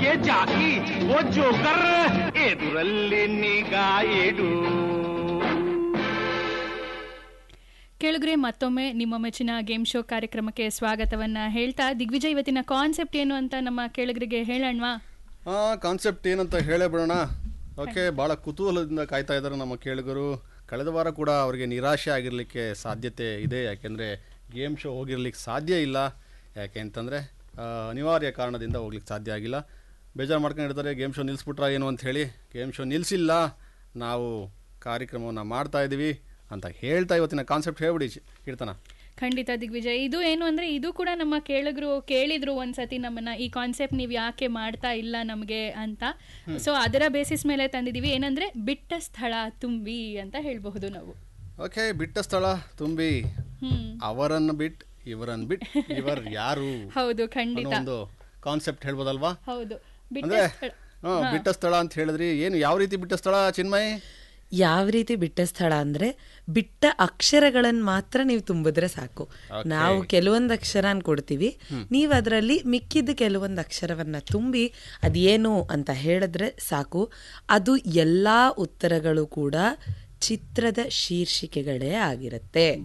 ಏ ಜಾಕಿ ಓ ಜೋಕರ್ ಎದುರಲ್ಲಿ ನಿಗಾ ಇಡು ಕೇಳಿದ್ರೆ ಮತ್ತೊಮ್ಮೆ ನಿಮ್ಮ ಮೆಚ್ಚಿನ ಗೇಮ್ ಶೋ ಕಾರ್ಯಕ್ರಮಕ್ಕೆ ಸ್ವಾಗತವನ್ನ ಹೇಳ್ತಾ ದಿಗ್ವಿಜಯ್ ಇವತ್ತಿನ ಕಾನ್ಸೆಪ್ಟ್ ಏನು ಅಂತ ನಮ್ಮ ಕೇಳಿಗರಿಗೆ ಹೇಳೋಣವಾ ಆ ಕಾನ್ಸೆಪ್ಟ್ ಏನಂತ ಹೇಳೇ ಬಿಡೋಣ ಓಕೆ ಭಾಳ ಕುತೂಹಲದಿಂದ ಕಾಯ್ತಾ ಇದ್ದಾರೆ ನಮ್ಮ ಕೇಳುಗರು ಕಳೆದ ವಾರ ಕೂಡ ಅವರಿಗೆ ನಿರಾಶೆ ಆಗಿರಲಿಕ್ಕೆ ಸಾಧ್ಯತೆ ಇದೆ ಯಾಕೆಂದರೆ ಗೇಮ್ ಶೋ ಹೋಗಿರ್ಲಿಕ್ಕೆ ಸಾಧ್ಯ ಇಲ್ಲ ಯಾಕೆ ಅಂತಂದರೆ ಅನಿವಾರ್ಯ ಕಾರಣದಿಂದ ಹೋಗ್ಲಿಕ್ಕೆ ಸಾಧ್ಯ ಆಗಿಲ್ಲ ಬೇಜಾರು ಮಾಡ್ಕೊಂಡಿರ್ತಾರೆ ಗೇಮ್ ಶೋ ನಿಲ್ಲಿಸ್ಬಿಟ್ರಾ ಏನು ಅಂತ ಹೇಳಿ ಗೇಮ್ ಶೋ ನಿಲ್ಲಿಸಿಲ್ಲ ನಾವು ಕಾರ್ಯಕ್ರಮವನ್ನು ಮಾಡ್ತಾ ಇದ್ದೀವಿ ಅಂತ ಹೇಳ್ತಾ ಇವತ್ತಿನ ಕಾನ್ಸೆಪ್ಟ್ ಹೇಳ್ಬಿಡಿ ಕೀರ್ತನ ಖಂಡಿತ ದಿಗ್ವಿಜಯ್ ಇದು ಏನು ಅಂದ್ರೆ ಇದು ಕೂಡ ನಮ್ಮ ಕೇಳಿಗರು ಕೇಳಿದ್ರು ಒಂದ್ಸತಿ ನಮ್ಮನ್ನ ಈ ಕಾನ್ಸೆಪ್ಟ್ ನೀವು ಯಾಕೆ ಮಾಡ್ತಾ ಇಲ್ಲ ನಮಗೆ ಅಂತ ಸೊ ಅದರ ಬೇಸಿಸ್ ಮೇಲೆ ತಂದಿದೀವಿ ಏನಂದ್ರೆ ಬಿಟ್ಟ ಸ್ಥಳ ತುಂಬಿ ಅಂತ ಹೇಳ್ಬಹುದು ನಾವು ಓಕೆ ಬಿಟ್ಟ ಸ್ಥಳ ತುಂಬಿ ಹ್ಮ್ ಅವರನ್ನು ಬಿಟ್ಟು ಇವರನ್ನು ಬಿಟ್ಟು ಇವರ್ ಯಾರು ಹೌದು ಅನ್ನೋ ಖಂಡಿತ ಒಂದು ಕಾನ್ಸೆಪ್ಟ್ ಹೇಳ್ಬೋದಲ್ವಾ ಹೌದು ಬಿಟ್ಟ ಅಂದ್ರೆ ಸ್ಥಳ ಹಾ, ಬಿಟ್ಟ ಸ್ಥಳ ಅಂತ ಹೇಳಿದ್ರಿ ಏನು ಯಾವ ರೀತಿ ಬಿಟ್ಟ ಸ್ಥಳ ಚಿನ್ಮಯ್ ಯಾವ ರೀತಿ ಬಿಟ್ಟ ಸ್ಥಳ ಅಂದ್ರೆ ಬಿಟ್ಟ ಅಕ್ಷರಗಳನ್ನ ಮಾತ್ರ ನೀವು ತುಂಬಿದ್ರೆ ಸಾಕು ನಾವು ಕೆಲವೊಂದು ಅಕ್ಷರನ ಕೊಡ್ತೀವಿ ನೀವು ಅದರಲ್ಲಿ ಮಿಕ್ಕಿದ ಕೆಲವೊಂದು ಅಕ್ಷರವನ್ನ ತುಂಬಿ ಅದೇನು ಅಂತ ಹೇಳಿದ್ರೆ ಸಾಕು ಅದು ಎಲ್ಲಾ ಉತ್ತರಗಳು ಕೂಡ ಚಿತ್ರದ ಶೀರ್ಷಿಕೆಗಳೇ ಆಗಿರುತ್ತೆ